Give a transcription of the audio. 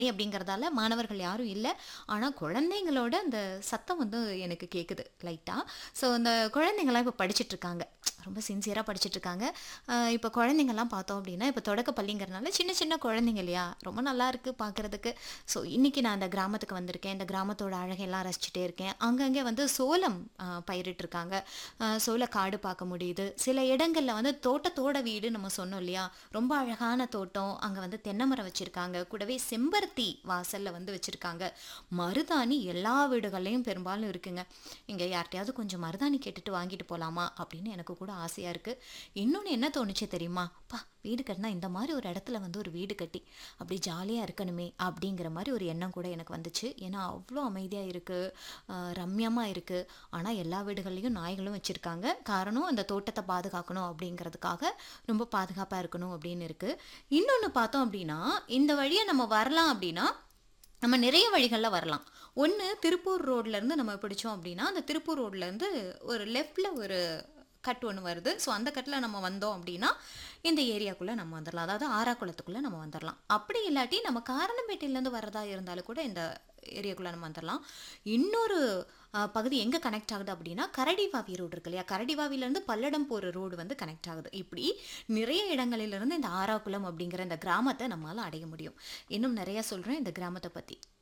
அப்படிங்கிறதால மாணவர்கள் யாரும் இல்ல. ஆனா குழந்தைங்களோட அந்த சத்தம் வந்து எனக்கு கேட்குது லைட்டா. ஸோ அந்த குழந்தைங்கலாம் இப்ப படிச்சுட்ருக்காங்க. ரொம்ப சின்சியரா படிச்சுட்ருக்காங்க. அ இப்ப குழந்தைங்கலாம் பார்த்தோம் அப்படின்னா, இப்ப தொடக்க பள்ளிங்கிறனால சின்ன சின்ன குழந்தைங்க இல்லையா? ரொம்ப நல்லாயிருக்கு பார்க்குறதுக்கு. ஸோ இன்னைக்கு நான் அந்த கிராமத்துக்கு வந்திருக்கேன். இந்த கிராமத்தோட அழகையெல்லாம் ரசிச்சுட்டே இருக்கேன். அங்கங்கே வந்து சோளம் அ பயிரிட்டுருக்காங்க. அ சோளக்காடு பார்க்க முடியுது. சில இடங்கள்ல வந்து தோட்டத்தோட வீடு நம்ம சொன்னோம் இல்லையா? ரொம்ப அழகான தோட்டம். அங்க வந்து தென்னை மரம் வச்சிருக்காங்க. கூடவே செம்பருத்தி வாசல்ல வந்து வச்சிருக்காங்க. மருதாணி எல்லா வீடுகள்லயும் பெரும்பாலும் இருக்குங்க. இங்க யார்ட்டயாவது கொஞ்சம் மருதாணி கேட்டுட்டு வாங்கிட்டு போலாமா? அப்படின்னு எனக்கு கூட ஆசையா இருக்கு. இன்னொன்னு என்ன தோணுச்சு தெரியுமா? அப்பா! வீடு கட்டினா இந்த மாரி ஒரு இடத்துல வந்து ஒரு வீடு கட்டி, அப்படி ஜாலியா இருக்கணுமே! அப்படிங்கிற மாரி ஒரு எண்ணம் கூட எனக்கு வந்துச்சு. ஏன்னா அவ்ளோ அமைதியா இருக்கு. அ ரம்யமா இருக்கு. ஆனா எல்லா வீடுகள்லயும் நாய்களும் வச்சிருக்காங்க. காரணம் அந்த தோட்டத்த பாதுகாக்கணும் அப்படிங்கிறதுக்காக ரொம்ப பாதுகாப்பா இருக்கணும் அப்படின்னு இருக்கு. இன்னொன்னு பார்த்தோம் அப்படின்னா, இந்த வழியா நம்ம வரலாம் அப்படின்னா, நம்ம நிறைய வழிகள்ல வரலாம். ஒண்ணு திருப்பூர் ரோட்லருந்து நம்ம பிடிச்சோம் அப்படின்னா, அந்த திருப்பூர் ரோட்லருந்து ஒரு லெஃப்ட்ல ஒரு கட் ஒண்ணு வருது. ஸோ அந்த கட்ல நம்ம வந்தோம் அப்படின்னா, இந்த ஏரியாக்குள்ள நம்ம வந்துரலாம். அதாவது ஆறாக்குளத்துக்குள்ள நம்ம வந்துரலாம். அப்படி இல்லாட்டி நம்ம காரணம்பேட்டையிலேருந்து வர்றதா இருந்தாலும் கூட இந்த ஏரியாக்குள்ள நம்ம வந்துரலாம். இன்னொரு அ பகுதி எங்க கனெக்ட் ஆகுது அப்படின்னா, கரடிவாவி ரோடு இருக்கு இல்லையா? கரடிவாவிலேருந்து பல்லடம் போற ரோடு வந்து கனெக்ட் ஆகுது. இப்படி நிறைய இடங்களிலிருந்து இந்த ஆறாக்குளம் அப்படிங்கிற இந்த கிராமத்த நம்மால அடைய முடியும். இன்னும் நிறைய சொல்றேன் இந்த கிராமத்த பத்தி.